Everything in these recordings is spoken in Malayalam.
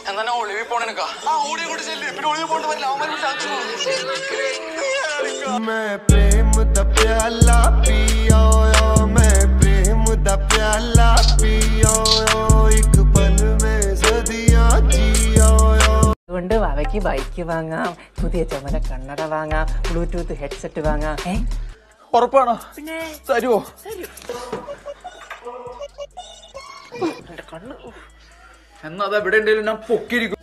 എന്നാ ഒളിവിൽ പോണെടുക്കാ ആ ഓടി കൂടി ചെല്ലു പിന്നെ ഒളിവിൽ പോകേണ്ട പറ്റില്ല അവന്മാർ मैं प्रेम दा प्याला पियो यो मैं प्रेम दा प्याला पियो यो एक पल में सदियां जियो यो അതുകൊണ്ട് അവയ്ക്ക് ബൈക്ക് വാങ്ങാം പുതിയ ചുമല കണ്ണട വാങ്ങാം ബ്ലൂടൂത്ത് ഹെഡ്സെറ്റ് വാങ്ങാം ഏ ഉറപ്പാണോ തരുവോ എന്നാ അത് എവിടെ ഉണ്ടെങ്കിലും ഞാൻ പൊക്കിയിരിക്കും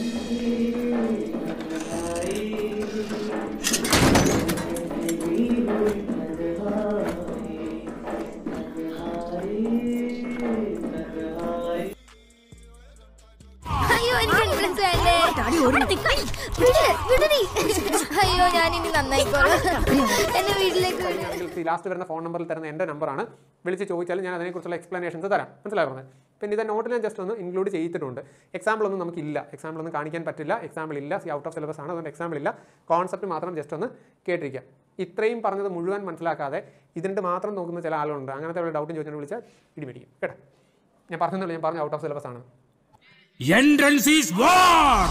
അയ്യോ എനിക്ക് ഇൻഷുറൻസ് വേണ്ടേ വിട്, വിടടി. അയ്യോ ഞാൻ ഇനി നന്നായിക്കോളാം എന്നെ വീട്ടിലേക്ക് വിട്. ലാസ്റ്റ് വരുന്ന ഫോൺ നമ്പറിൽ തരുന്ന എൻ്റെ നമ്പറാണ് വിളിച്ച് ചോദിച്ചാൽ ഞാൻ അതിനെക്കുറിച്ചുള്ള എക്സ്പ്ലനേഷൻസ് തരാം മനസ്സിലായി പറഞ്ഞത് പിന്നെ ഇത് നോട്ടിൽ ഞാൻ ജസ്റ്റ് ഒന്ന് ഇൻക്ലൂഡ് ചെയ്തിട്ടുണ്ട് എക്സാമ്പിൾ ഒന്നും നമുക്കില്ല എക്സാമ്പിൾ ഒന്നും കാണിക്കാൻ പറ്റില്ല എക്സാമ്പിൾ ഇല്ല സി ഔട്ട് ഓഫ് സിലബസ് ആണ് അതുകൊണ്ട് എക്സാമ്പിൾ ഇല്ല കോൺസെപ്റ്റ് മാത്രം ജസ്റ്റ് ഒന്ന് കേട്ടിരിക്കുക ഇത്രയും പറഞ്ഞത് മുഴുവൻ മനസ്സിലാക്കാതെ ഇതിൻ്റെ മാത്രം നോക്കുന്ന ചില ആളുകളുണ്ട് അങ്ങനത്തെ ഉള്ള ഡൗട്ടും ചോദിച്ചാൽ വിളിച്ചാൽ ഇടിമേടിക്കും കേട്ടോ ഞാൻ പറഞ്ഞല്ലോ ഞാൻ പറഞ്ഞ ഔട്ട് ഓഫ് സിലബസ് ആണ് Entrance is war!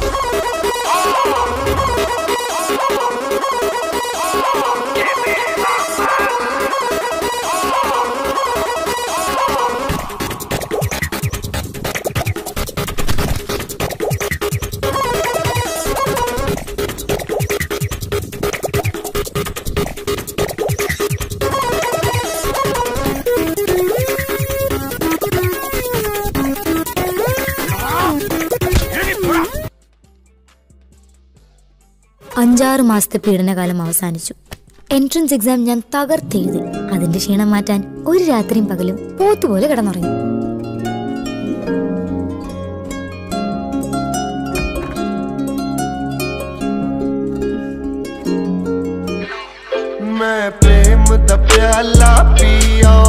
അഞ്ചാറ് മാസത്തെ പീഡനകാലം അവസാനിച്ചു എൻട്രൻസ് എക്സാം ഞാൻ തകർത്തെഴുതി അതിന്റെ ക്ഷീണം മാറ്റാൻ ഒരു രാത്രിയും പകലും പോത്തുപോലെ കിടന്നുറങ്ങി मैं प्रेम दा प्याला पियो